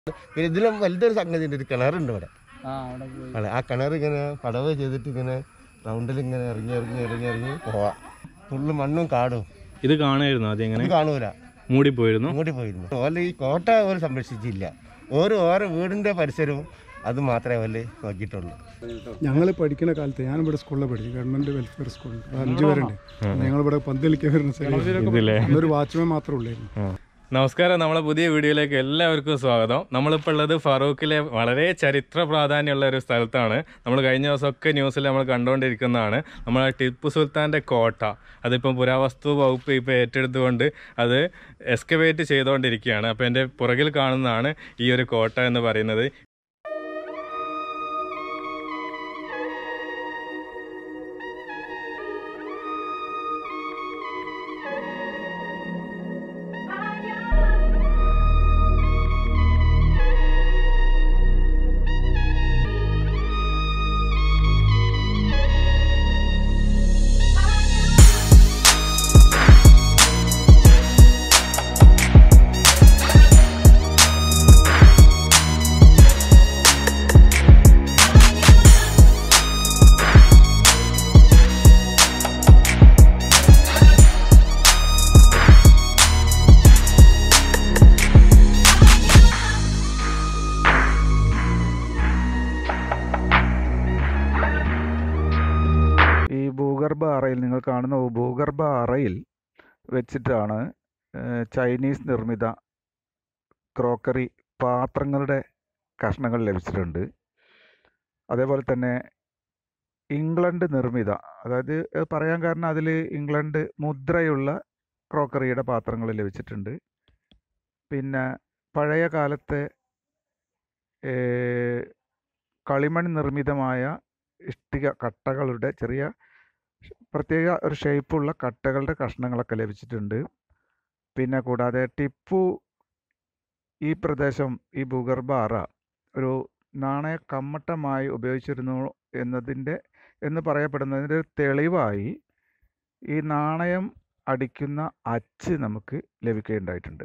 പിന്നെ ഇതിലും വലുതൊരു സംഗതി ഉണ്ട് ഒരു കിണറുണ്ട് ഇവിടെ ആ അവിടെ പോയി അതെ ആ കിണർ ഇങ്ങനെ പടവ് ചെയ്തിട്ട് ഇങ്ങനെ റൗണ്ടിൽ ഇങ്ങനെ ഇറങ്ങി ഇറങ്ങി ഇറങ്ങി ഇറങ്ങി പോവാ ഫുള്ള് മണ്ണും കാടും ഇത് കാണായിരുന്നു ആദ്യം എങ്ങനെ ഇത് കാണൂല മൂടിപ്പോയിരുന്നു അങ്ങോട്ട് പോയിരുന്നു ഓല ഈ കോട്ട ഓല സംരക്ഷിച്ചില്ല ഓരോ ഓരോ വീടിന്റെ പരിസരവും അത് മാത്രമേ ഓല് നോക്കിയിട്ടുള്ളൂ ഞങ്ങൾ പഠിക്കുന്ന കാലത്ത് ഞാനിവിടെ സ്കൂളിൽ പഠിച്ചു ഗവൺമെന്റ് വെൽഫെയർ സ്കൂളിൽ അഞ്ചു പേരുണ്ട് ഞങ്ങളിവിടെ പന്ത് കളിക്കാൻ വരുന്ന സ്ഥലം ഇതില്ലേ അന്നൊരു വാച്ച്മാൻ മാത്രമേ ഉള്ളായിരുന്നു നമസ്കാരം നമ്മളെ പുതിയ വീഡിയോയിലേക്ക് എല്ലാവർക്കും സ്വാഗതം നമ്മളിപ്പോൾ ഉള്ളത് ഫറൂഖിലെ വളരെ ചരിത്ര പ്രാധാന്യമുള്ള ഒരു സ്ഥലത്താണ് നമ്മൾ കഴിഞ്ഞ ദിവസമൊക്കെ ന്യൂസിൽ നമ്മൾ കണ്ടുകൊണ്ടിരിക്കുന്നതാണ് നമ്മളെ ടിപ്പു സുൽത്താൻ്റെ കോട്ട അതിപ്പം പുരാവസ്തു വകുപ്പ് ഇപ്പോൾ ഏറ്റെടുത്തുകൊണ്ട് അത് എക്സ്കവേറ്റ് ചെയ്തുകൊണ്ടിരിക്കുകയാണ് അപ്പോൾ എൻ്റെ പുറകിൽ കാണുന്നതാണ് ഈ ഒരു കോട്ട എന്ന് പറയുന്നത് ഈ ഭൂഗർഭ അറയിൽ നിങ്ങൾ കാണുന്ന ഭൂഗർഭ അറയിൽ വെച്ചിട്ടാണ് ഏഹ്, ചൈനീസ് നിർമ്മിത ക്രോക്കറി പാത്രങ്ങളുടെ കഷ്ണങ്ങൾ ലഭിച്ചിട്ടുണ്ട് അതേപോലെ തന്നെ ഇംഗ്ലണ്ട് നിർമ്മിത അതായത് അത് പറയാൻ കാരണം അതിൽ ഇംഗ്ലണ്ട് മുദ്രയുള്ള ക്രോക്കറിയുടെ പാത്രങ്ങൾ ലഭിച്ചിട്ടുണ്ട് പിന്നെ പഴയ കാലത്തെ ഏഹ്, കളിമൺ നിർമ്മിതമായ ഇഷ്ടിക കട്ടകളുടെ ചെറിയ ഷ് പ്രത്യേക ഒരു ഷേപ്പുള്ള കട്ടകളുടെ കഷ്ണങ്ങളൊക്കെ ലഭിച്ചിട്ടുണ്ട് പിന്നെ കൂടാതെ ടിപ്പു ഈ പ്രദേശം ഈ ഭൂഗർഭ അറ ഒരു നാണയ കമ്മട്ടമായി ഉപയോഗിച്ചിരുന്നു എന്നതിൻ്റെ എന്ന് പറയപ്പെടുന്നതിൻ്റെ ഒരു തെളിവായി ഈ നാണയം അടിക്കുന്ന അച്ച് നമുക്ക് ലഭിക്കുകയുണ്ടായിട്ടുണ്ട്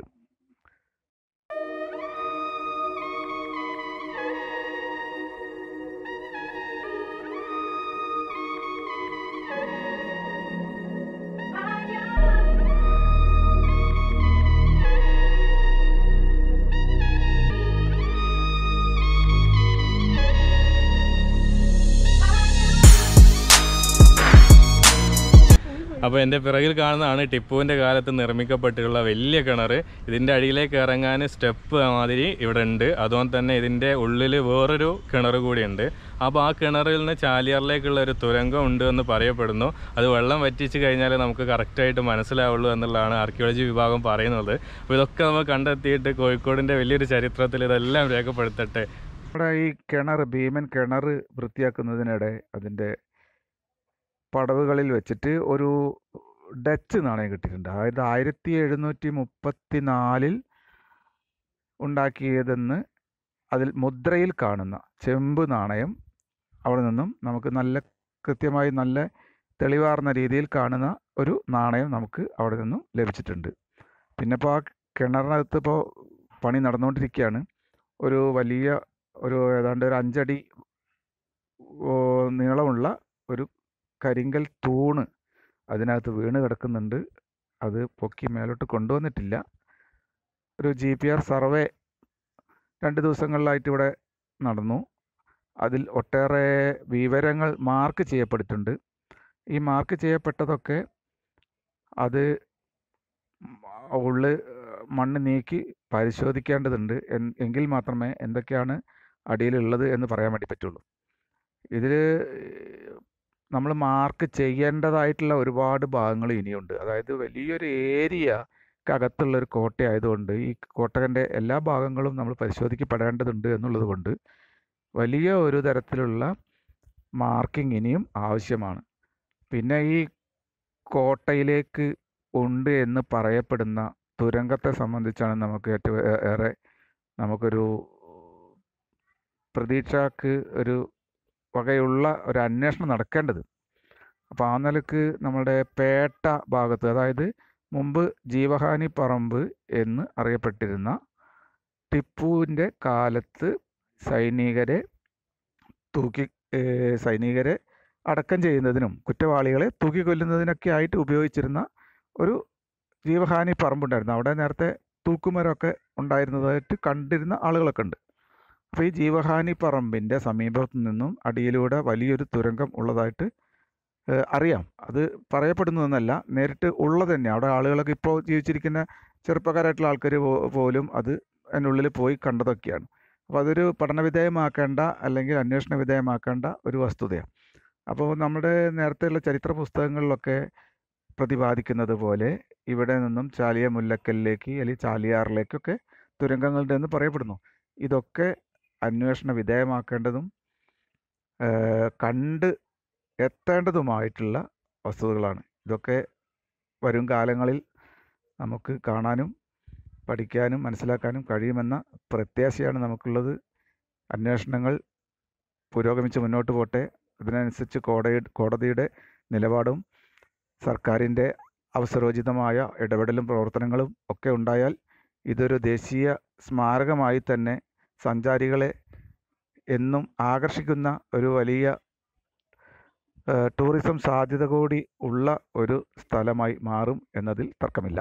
അപ്പോൾ എൻ്റെ പിറകിൽ കാണുന്നതാണ് ടിപ്പുവിൻ്റെ കാലത്ത് നിർമ്മിക്കപ്പെട്ടിട്ടുള്ള വലിയ കിണർ ഇതിൻ്റെ അടിയിലേക്ക് ഇറങ്ങാൻ സ്റ്റെപ്പ് മാതിരി ഇവിടെ ഉണ്ട് അതുകൊണ്ട് തന്നെ ഇതിൻ്റെ ഉള്ളിൽ വേറൊരു കിണർ കൂടിയുണ്ട് അപ്പോൾ ആ കിണറിൽ നിന്ന് ചാലിയാറിലേക്കുള്ള ഒരു തുരങ്കം ഉണ്ട് എന്ന് പറയപ്പെടുന്നു അത് വെള്ളം വറ്റിച്ച് കഴിഞ്ഞാൽ നമുക്ക് കറക്റ്റായിട്ട് മനസ്സിലാവുള്ളൂ എന്നുള്ളതാണ് ആർക്കിയോളജി വിഭാഗം പറയുന്നത് അപ്പോൾ ഇതൊക്കെ നമ്മൾ കണ്ടെത്തിയിട്ട് കോഴിക്കോടിൻ്റെ വലിയൊരു ചരിത്രത്തിൽ ഇതെല്ലാം രേഖപ്പെടുത്തട്ടെ നമ്മുടെ ഈ കിണർ ഭീമൻ കിണർ വൃത്തിയാക്കുന്നതിനിടെ അതിൻ്റെ പടവുകളിൽ വെച്ചിട്ട് ഒരു ഡച്ച് നാണയം കിട്ടിയിട്ടുണ്ട് അതായത് ആയിരത്തി എഴുന്നൂറ്റി മുപ്പത്തി നാലിൽ ഉണ്ടാക്കിയതെന്ന് അതിൽ മുദ്രയിൽ കാണുന്ന ചെമ്പ് നാണയം അവിടെ നിന്നും നമുക്ക് നല്ല കൃത്യമായി നല്ല തെളിവാർന്ന രീതിയിൽ കാണുന്ന ഒരു നാണയം നമുക്ക് അവിടെ നിന്നും ലഭിച്ചിട്ടുണ്ട് പിന്നെ ഇപ്പോൾ ആ കിണറിനകത്ത് ഇപ്പോൾ പണി നടന്നുകൊണ്ടിരിക്കുകയാണ് ഒരു വലിയ ഒരു ഏതാണ്ട് ഒരു അഞ്ചടി ഓ, നീളമുള്ള ഒരു കരിങ്കൽ തൂണ് അതിനകത്ത് വീണ് കിടക്കുന്നുണ്ട് അത് പൊക്കി മേലോട്ട് കൊണ്ടുവന്നിട്ടില്ല ഒരു ജി പി ആർ സർവേ രണ്ട് ദിവസങ്ങളിലായിട്ട് ഇവിടെ നടന്നു അതിൽ ഒട്ടേറെ വിവരങ്ങൾ മാർക്ക് ചെയ്യപ്പെട്ടിട്ടുണ്ട് ഈ മാർക്ക് ചെയ്യപ്പെട്ടതൊക്കെ അത് ഉള്ളിൽ മണ്ണ് നീക്കി പരിശോധിക്കേണ്ടതുണ്ട് എൻ- എങ്കിൽ മാത്രമേ എന്തൊക്കെയാണ് അടിയിലുള്ളത് എന്ന് പറയാൻ വേണ്ടി പറ്റുള്ളൂ ഇതിൽ നമ്മൾ മാർക്ക് ചെയ്യേണ്ടതായിട്ടുള്ള ഒരുപാട് ഭാഗങ്ങൾ ഇനിയുണ്ട് അതായത് വലിയൊരു ഏരിയക്കകത്തുള്ള ഒരു കോട്ടയായതുകൊണ്ട് ഈ കോട്ടകൻ്റെ എല്ലാ ഭാഗങ്ങളും നമ്മൾ പരിശോധിക്കപ്പെടേണ്ടതുണ്ട് എന്നുള്ളത് കൊണ്ട് വലിയ ഒരു തരത്തിലുള്ള മാർക്കിംഗ് ഇനിയും ആവശ്യമാണ് പിന്നെ ഈ കോട്ടയിലേക്ക് ഉണ്ട് എന്ന് പറയപ്പെടുന്ന തുരങ്കത്തെ സംബന്ധിച്ചാണ് നമുക്ക് ഏറ്റവും ഏ- ഏറെ നമുക്കൊരു പ്രതീക്ഷക്ക് ഒരു വകയുള്ള ഒരു അന്വേഷണം നടക്കേണ്ടത് അപ്പോൾ ആ നിലക്ക് നമ്മുടെ പേട്ട ഭാഗത്ത് അതായത് മുമ്പ് ജീവഹാനി പറമ്പ് എന്ന് അറിയപ്പെട്ടിരുന്ന ടിപ്പുവിൻ്റെ കാലത്ത് സൈനികരെ തൂക്കി ഏഹ് സൈനികരെ അടക്കം ചെയ്യുന്നതിനും കുറ്റവാളികളെ തൂക്കി കൊല്ലുന്നതിനൊക്കെ ആയിട്ട് ഉപയോഗിച്ചിരുന്ന ഒരു ജീവഹാനി പറമ്പുണ്ടായിരുന്നു അവിടെ നേരത്തെ തൂക്കുമരമൊക്കെ ഉണ്ടായിരുന്നതായിട്ട് കണ്ടിരുന്ന ആളുകളൊക്കെ ഉണ്ട് അപ്പോൾ ഈ ജീവഹാനി പറമ്പിൻ്റെ സമീപത്തു നിന്നും അടിയിലൂടെ വലിയൊരു തുരങ്കം ഉള്ളതായിട്ട് ഏഹ് അറിയാം അത് പറയപ്പെടുന്നതെന്നല്ല നേരിട്ട് ഉള്ളത് തന്നെ അവിടെ ആളുകളൊക്കെ ഇപ്പോൾ ജീവിച്ചിരിക്കുന്ന ചെറുപ്പക്കാരായിട്ടുള്ള ആൾക്കാർ പോലും അത് അതിനുള്ളിൽ പോയി കണ്ടതൊക്കെയാണ് അപ്പോൾ അതൊരു പഠനവിധേയമാക്കേണ്ട അല്ലെങ്കിൽ അന്വേഷണ വിധേയമാക്കേണ്ട ഒരു വസ്തുതയാണ് അപ്പോൾ നമ്മുടെ നേരത്തെയുള്ള ചരിത്ര പുസ്തകങ്ങളിലൊക്കെ പ്രതിപാദിക്കുന്നത് പോലെ ഇവിടെ നിന്നും ചാലിയ മുല്ലക്കല്ലിലേക്ക് അല്ലെങ്കിൽ ചാലിയാറിലേക്കൊക്കെ തുരങ്കങ്ങളുണ്ട് എന്ന് പറയപ്പെടുന്നു ഇതൊക്കെ അന്വേഷണ വിധേയമാക്കേണ്ടതും ഏഹ് കണ്ട് എത്തേണ്ടതുമായിട്ടുള്ള വസ്തുതകളാണ് ഇതൊക്കെ വരും കാലങ്ങളിൽ നമുക്ക് കാണാനും പഠിക്കാനും മനസ്സിലാക്കാനും കഴിയുമെന്ന പ്രത്യാശയാണ് നമുക്കുള്ളത് അന്വേഷണങ്ങൾ പുരോഗമിച്ച് മുന്നോട്ട് പോട്ടെ അതിനനുസരിച്ച് കോടതി കോടതിയുടെ നിലപാടും സർക്കാരിൻ്റെ അവസരോചിതമായ ഇടപെടലും പ്രവർത്തനങ്ങളും ഒക്കെ ഉണ്ടായാൽ ഇതൊരു ദേശീയ സ്മാരകമായി തന്നെ സഞ്ചാരികളെ എന്നും ആകർഷിക്കുന്ന ഒരു വലിയ ഏഹ്, ടൂറിസം സാധ്യത കൂടി ഉള്ള ഒരു സ്ഥലമായി മാറും എന്നതിൽ തർക്കമില്ല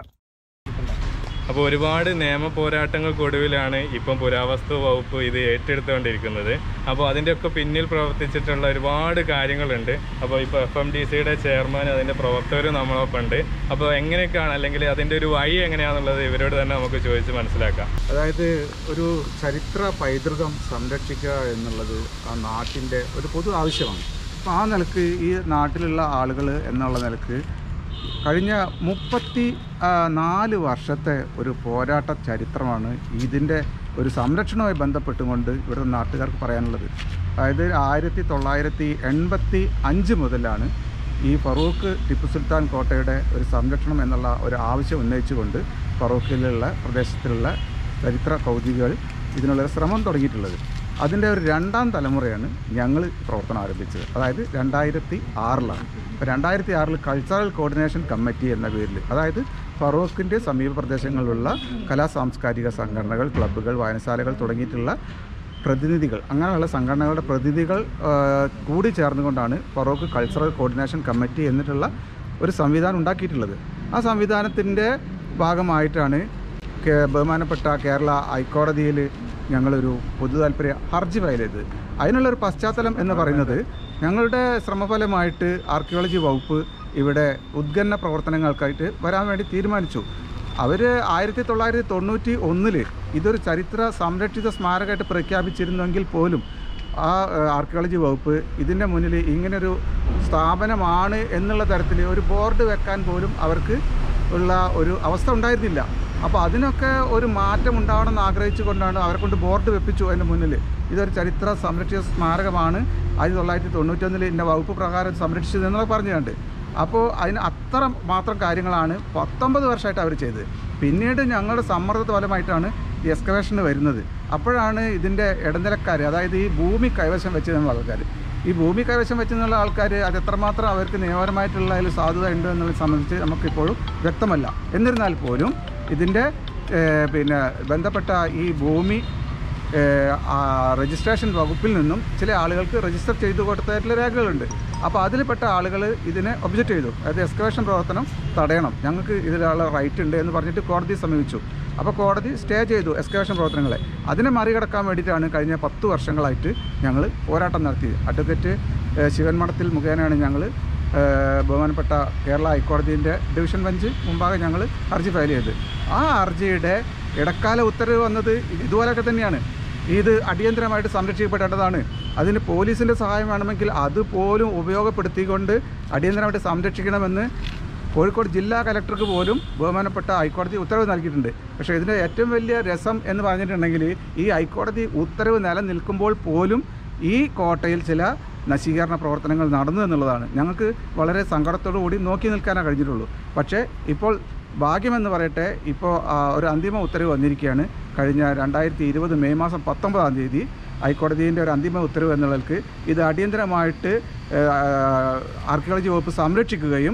അപ്പോൾ ഒരുപാട് നിയമ പോരാട്ടങ്ങൾക്കൊടുവിലാണ് ഇപ്പം പുരാവസ്തു വകുപ്പ് ഇത് ഏറ്റെടുത്തുകൊണ്ടിരിക്കുന്നത് അപ്പോൾ അതിൻ്റെയൊക്കെ പിന്നിൽ പ്രവർത്തിച്ചിട്ടുള്ള ഒരുപാട് കാര്യങ്ങളുണ്ട് അപ്പോൾ ഇപ്പോൾ എഫ് എം ഡി സിയുടെ ചെയർമാൻ അതിൻ്റെ പ്രവർത്തകരും നമ്മളൊപ്പം ഉണ്ട് അപ്പോൾ എങ്ങനെയൊക്കെയാണ് അല്ലെങ്കിൽ അതിൻ്റെ ഒരു വഴി എങ്ങനെയാണെന്നുള്ളത് ഇവരോട് തന്നെ നമുക്ക് ചോദിച്ച് മനസ്സിലാക്കാം അതായത് ഒരു ചരിത്ര പൈതൃകം സംരക്ഷിക്കുക എന്നുള്ളത് ആ നാട്ടിൻ്റെ ഒരു പൊതു ആവശ്യമാണ് അപ്പോൾ ആ നിലക്ക് ഈ നാട്ടിലുള്ള ആളുകൾ എന്നുള്ള നിലക്ക് കഴിഞ്ഞ മുപ്പത്തി ആ, നാല് വർഷത്തെ ഒരു പോരാട്ട ചരിത്രമാണ് ഇതിൻ്റെ ഒരു സംരക്ഷണവുമായി ബന്ധപ്പെട്ടുകൊണ്ട് ഇവിടുത്തെ നാട്ടുകാർക്ക് പറയാനുള്ളത് അതായത് ആയിരത്തി തൊള്ളായിരത്തി എൺപത്തി അഞ്ച് മുതലാണ് ഈ ഫറൂഖ് ടിപ്പു സുൽത്താൻ കോട്ടയുടെ ഒരു സംരക്ഷണം എന്നുള്ള ഒരു ആവശ്യം ഉന്നയിച്ചുകൊണ്ട് ഫറൂഖിലുള്ള പ്രദേശത്തിലുള്ള ചരിത്ര കൗതികൾ ഇതിനുള്ള ഒരു ശ്രമം തുടങ്ങിയിട്ടുള്ളത് അതിൻ്റെ ഒരു രണ്ടാം തലമുറയാണ് ഞങ്ങൾ പ്രവർത്തനം ആരംഭിച്ചത് അതായത് രണ്ടായിരത്തി ആറിലാണ് അപ്പോൾ രണ്ടായിരത്തി ആറിൽ കൾച്ചറൽ കോർഡിനേഷൻ കമ്മിറ്റി എന്ന പേരിൽ അതായത് ഫറൂഖിൻ്റെ സമീപ പ്രദേശങ്ങളിലുള്ള കലാ സാംസ്കാരിക സംഘടനകൾ ക്ലബ്ബുകൾ വായനശാലകൾ തുടങ്ങിയിട്ടുള്ള പ്രതിനിധികൾ അങ്ങനെയുള്ള സംഘടനകളുടെ പ്രതിനിധികൾ ആ, കൂടി ചേർന്നുകൊണ്ടാണ് ഫറൂഖ് കൾച്ചറൽ കോർഡിനേഷൻ കമ്മിറ്റി എന്നിട്ടുള്ള ഒരു സംവിധാനം ഉണ്ടാക്കിയിട്ടുള്ളത് ആ സംവിധാനത്തിൻ്റെ ഭാഗമായിട്ടാണ് കേ- ബഹുമാനപ്പെട്ട കേരള ഹൈക്കോടതിയിൽ ഞങ്ങളൊരു പൊതു താല്പര്യ ഹർജി ഫയൽ ചെയ്തത് അതിനുള്ളൊരു പശ്ചാത്തലം എന്ന് പറയുന്നത് ഞങ്ങളുടെ ശ്രമഫലമായിട്ട് ആർക്കിയോളജി വകുപ്പ് ഇവിടെ ഉദ്ഖനന പ്രവർത്തനങ്ങൾക്കായിട്ട് വരാൻ വേണ്ടി തീരുമാനിച്ചു അവർ ആയിരത്തി തൊള്ളായിരത്തി തൊണ്ണൂറ്റി ഒന്നിൽ ഇതൊരു ചരിത്ര സംരക്ഷിത സ്മാരകമായിട്ട് പ്രഖ്യാപിച്ചിരുന്നെങ്കിൽ പോലും ആ ഏഹ്, ആർക്കിയോളജി വകുപ്പ് ഇതിൻ്റെ മുന്നിൽ ഇങ്ങനൊരു സ്ഥാപനമാണ് എന്നുള്ള തരത്തിൽ ഒരു ബോർഡ് വെക്കാൻ പോലും അവർക്ക് ഉള്ള ഒരു അവസ്ഥ ഉണ്ടായിരുന്നില്ല അപ്പോൾ അതിനൊക്കെ ഒരു മാറ്റം ഉണ്ടാവണമെന്ന് ആഗ്രഹിച്ചുകൊണ്ടാണ് അവരെ കൊണ്ട് ബോർഡ് വെപ്പിച്ചു അതിൻ്റെ മുന്നിൽ ഇതൊരു ചരിത്ര സംരക്ഷിത സ്മാരകമാണ് ആയിരത്തി തൊള്ളായിരത്തി തൊണ്ണൂറ്റൊന്നിൽ ഇന്ന വകുപ്പ് പ്രകാരം സംരക്ഷിച്ചത് എന്നുള്ള പറഞ്ഞുകൊണ്ട് അപ്പോൾ അതിന് അത്ര മാത്രം കാര്യങ്ങളാണ് പത്തൊമ്പത് വർഷമായിട്ട് അവർ ചെയ്തത് പിന്നീട് ഞങ്ങളുടെ സമ്മർദ്ദ ഫലമായിട്ടാണ് ഈ എക്സ്കവേഷന് വരുന്നത് അപ്പോഴാണ് ഇതിൻ്റെ ഇടനിലക്കാർ അതായത് ഈ ഭൂമി കൈവശം വെച്ചതെന്നുള്ള ആൾക്കാർ ഈ ഭൂമി കൈവശം വെച്ചെന്നുള്ള ആൾക്കാർ അത് എത്രമാത്രം അവർക്ക് നിയമപരമായിട്ടുള്ള അതിൽ സാധുത ഉണ്ട് എന്നുള്ളത് സംബന്ധിച്ച് നമുക്കിപ്പോഴും വ്യക്തമല്ല എന്നിരുന്നാൽ പോലും ഇതിൻ്റെ ഏഹ്, പിന്നെ ബന്ധപ്പെട്ട ഈ ഭൂമി ഏഹ്, ആ രജിസ്ട്രേഷൻ വകുപ്പിൽ നിന്നും ചില ആളുകൾക്ക് രജിസ്റ്റർ ചെയ്തു കൊടുത്തായിട്ടുള്ള രേഖകളുണ്ട് അപ്പോൾ അതിൽപ്പെട്ട ആളുകൾ ഇതിനെ ഒബ്ജക്റ്റ് ചെയ്തു അതായത് എക്സ്കവേഷൻ പ്രവർത്തനം തടയണം ഞങ്ങൾക്ക് ഇതിലുള്ള റൈറ്റ് ഉണ്ട് എന്ന് പറഞ്ഞിട്ട് കോടതിയെ സമീപിച്ചു അപ്പോൾ കോടതി സ്റ്റേ ചെയ്തു എക്സ്കവേഷൻ പ്രവർത്തനങ്ങളെ അതിനെ മറികടക്കാൻ വേണ്ടിയിട്ടാണ് കഴിഞ്ഞ പത്ത് വർഷങ്ങളായിട്ട് ഞങ്ങൾ പോരാട്ടം നടത്തിയത് അഡ്വക്കേറ്റ് ഏഹ്, ശിവൻ മഠത്തിൽ മുഖേനയാണ് ഞങ്ങൾ ഏഹ്, ബഹുമാനപ്പെട്ട കേരള ഹൈക്കോടതിൻ്റെ ഡിവിഷൻ ബെഞ്ച് മുമ്പാകെ ഞങ്ങൾ ഹർജി ഫയൽ ചെയ്ത് ആ ഹർജിയുടെ ഇടക്കാല ഉത്തരവ് വന്നത് ഇതുപോലെയൊക്കെ തന്നെയാണ് ഇത് അടിയന്തരമായിട്ട് സംരക്ഷിക്കപ്പെടേണ്ടതാണ് അതിന് പോലീസിൻ്റെ സഹായം വേണമെങ്കിൽ അതുപോലും ഉപയോഗപ്പെടുത്തിക്കൊണ്ട് അടിയന്തരമായിട്ട് സംരക്ഷിക്കണമെന്ന് കോഴിക്കോട് ജില്ലാ കലക്ടർക്ക് പോലും ബഹുമാനപ്പെട്ട ഹൈക്കോടതി ഉത്തരവ് നൽകിയിട്ടുണ്ട് പക്ഷേ ഇതിൻ്റെ ഏറ്റവും വലിയ രസം എന്ന് പറഞ്ഞിട്ടുണ്ടെങ്കിൽ ഈ ഹൈക്കോടതി ഉത്തരവ് നിലനിൽക്കുമ്പോൾ പോലും ഈ കോട്ടയിൽ ചില നശീകരണ പ്രവർത്തനങ്ങൾ നടന്നു എന്നുള്ളതാണ് ഞങ്ങൾക്ക് വളരെ സങ്കടത്തോടു കൂടി നോക്കി നിൽക്കാനേ കഴിഞ്ഞിട്ടുള്ളൂ പക്ഷേ ഇപ്പോൾ ഭാഗ്യമെന്ന് പറയട്ടെ ഇപ്പോൾ ആ, ഒരു അന്തിമ ഉത്തരവ് വന്നിരിക്കുകയാണ് കഴിഞ്ഞ രണ്ടായിരത്തി ഇരുപത് മെയ് മാസം പത്തൊമ്പതാം തീയതി ഹൈക്കോടതിൻ്റെ ഒരു അന്തിമ ഉത്തരവ് എന്നുള്ളവർക്ക് ഇത് അടിയന്തരമായിട്ട് ആർക്കിയോളജി വകുപ്പ് സംരക്ഷിക്കുകയും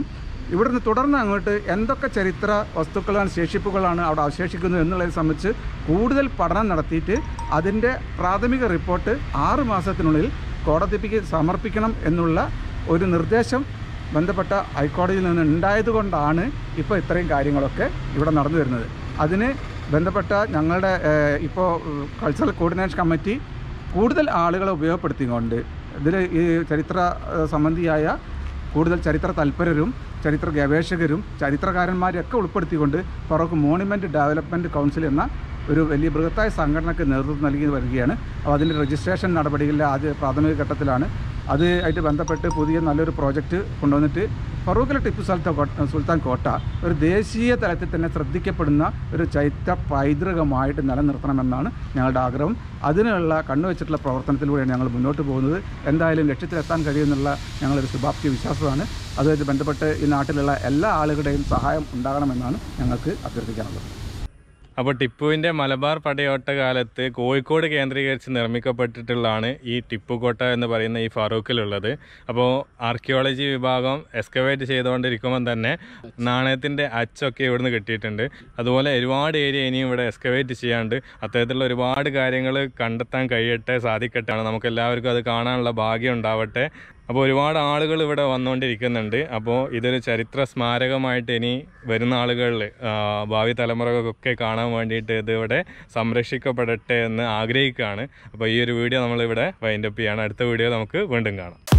ഇവിടുന്ന് തുടർന്ന് അങ്ങോട്ട് എന്തൊക്കെ ചരിത്ര വസ്തുക്കളാണ് ശേഷിപ്പുകളാണ് അവിടെ അവശേഷിക്കുന്നത് എന്നുള്ളതിനെ സംബന്ധിച്ച് കൂടുതൽ പഠനം നടത്തിയിട്ട് അതിൻ്റെ പ്രാഥമിക റിപ്പോർട്ട് ആറ് മാസത്തിനുള്ളിൽ കോടതിക്ക് സമർപ്പിക്കണം എന്നുള്ള ഒരു നിർദ്ദേശം ബന്ധപ്പെട്ട ഹൈക്കോടതിയിൽ നിന്ന് ഉണ്ടായതുകൊണ്ടാണ് ഇപ്പോൾ ഇത്രയും കാര്യങ്ങളൊക്കെ ഇവിടെ നടന്നു വരുന്നത് അതിന് ബന്ധപ്പെട്ട ഞങ്ങളുടെ ഏഹ്, ഇപ്പോൾ കൾച്ചറൽ കോർഡിനേഷൻ കമ്മിറ്റി കൂടുതൽ ആളുകളെ ഉപയോഗപ്പെടുത്തിക്കൊണ്ട് ഇതിൽ ഈ ചരിത്ര ഏഹ്, സംബന്ധിയായ കൂടുതൽ ചരിത്ര തൽപരരും ചരിത്ര ഗവേഷകരും ചരിത്രകാരന്മാരെയൊക്കെ ഉൾപ്പെടുത്തിക്കൊണ്ട് ഫറോക്ക് മോണുമെൻറ്റ് ഡെവലപ്മെൻറ്റ് കൗൺസിൽ എന്ന ഒരു വലിയ ബൃഹത്തായ സംഘടനയ്ക്ക് നേതൃത്വം നൽകി വരികയാണ് അപ്പോൾ അതിൻ്റെ രജിസ്ട്രേഷൻ നടപടികളിലെ ആദ്യ പ്രാഥമിക ഘട്ടത്തിലാണ് അത് ആയിട്ട് ബന്ധപ്പെട്ട് പുതിയ നല്ലൊരു പ്രോജക്റ്റ് കൊണ്ടുവന്നിട്ട് ഫറൂഖിലെ ടിപ്പു സുൽത്താൻ കോട്ട സുൽത്താൻ കോട്ട ഒരു ദേശീയ തലത്തിൽ തന്നെ ശ്രദ്ധിക്കപ്പെടുന്ന ഒരു ചൈത്ര പൈതൃകമായിട്ട് നിലനിർത്തണമെന്നാണ് ഞങ്ങളുടെ ആഗ്രഹം അതിനുള്ള കണ്ണുവെച്ചിട്ടുള്ള പ്രവർത്തനത്തിലൂടെയാണ് ഞങ്ങൾ മുന്നോട്ട് പോകുന്നത് എന്തായാലും ലക്ഷ്യത്തിലെത്താൻ കഴിയുമെന്നുള്ള ഞങ്ങളൊരു ശുഭാപ്തി വിശ്വാസമാണ് അതുമായിട്ട് ബന്ധപ്പെട്ട് ഈ നാട്ടിലുള്ള എല്ലാ ആളുകളുടെയും സഹായം ഉണ്ടാകണമെന്നാണ് ഞങ്ങൾക്ക് അഭ്യർത്ഥിക്കാനുള്ളത് അപ്പോൾ ടിപ്പുവിൻ്റെ മലബാർ പടയോട്ട കാലത്ത് കോഴിക്കോട് കേന്ദ്രീകരിച്ച് നിർമ്മിക്കപ്പെട്ടിട്ടുള്ളതാണ് ഈ ടിപ്പു കോട്ട എന്ന് പറയുന്ന ഈ ഫാറൂഖിലുള്ളത് അപ്പോൾ ആർക്കിയോളജി വിഭാഗം എക്സ്കവേറ്റ് ചെയ്തുകൊണ്ടിരിക്കുമ്പോൾ തന്നെ നാണയത്തിൻ്റെ അച്ചൊക്കെ ഇവിടുന്ന് കിട്ടിയിട്ടുണ്ട് അതുപോലെ ഒരുപാട് ഏരിയ ഇനിയും ഇവിടെ എക്സ്കവേറ്റ് ചെയ്യാണ്ട് അത്തരത്തിലുള്ള ഒരുപാട് കാര്യങ്ങൾ കണ്ടെത്താൻ കഴിയട്ടെ സാധിക്കട്ടെ നമുക്ക് എല്ലാവർക്കും അത് കാണാനുള്ള ഭാഗ്യം ഉണ്ടാവട്ടെ അപ്പോൾ ഒരുപാട് ആളുകൾ ഇവിടെ വന്നുകൊണ്ടിരിക്കുന്നുണ്ട് അപ്പോൾ ഇതൊരു ചരിത്ര സ്മാരകമായിട്ട് ഇനി വരുന്ന ആളുകളിൽ ഭാവി തലമുറകൾക്കൊക്കെ കാണാൻ വേണ്ടിയിട്ട് ഇതിവിടെ സംരക്ഷിക്കപ്പെടട്ടെ എന്ന് ആഗ്രഹിക്കുകയാണ് അപ്പോൾ ഈ ഒരു വീഡിയോ നമ്മളിവിടെ വൈൻഡപ്പ് ചെയ്യാണ് അടുത്ത വീഡിയോ നമുക്ക് വീണ്ടും കാണാം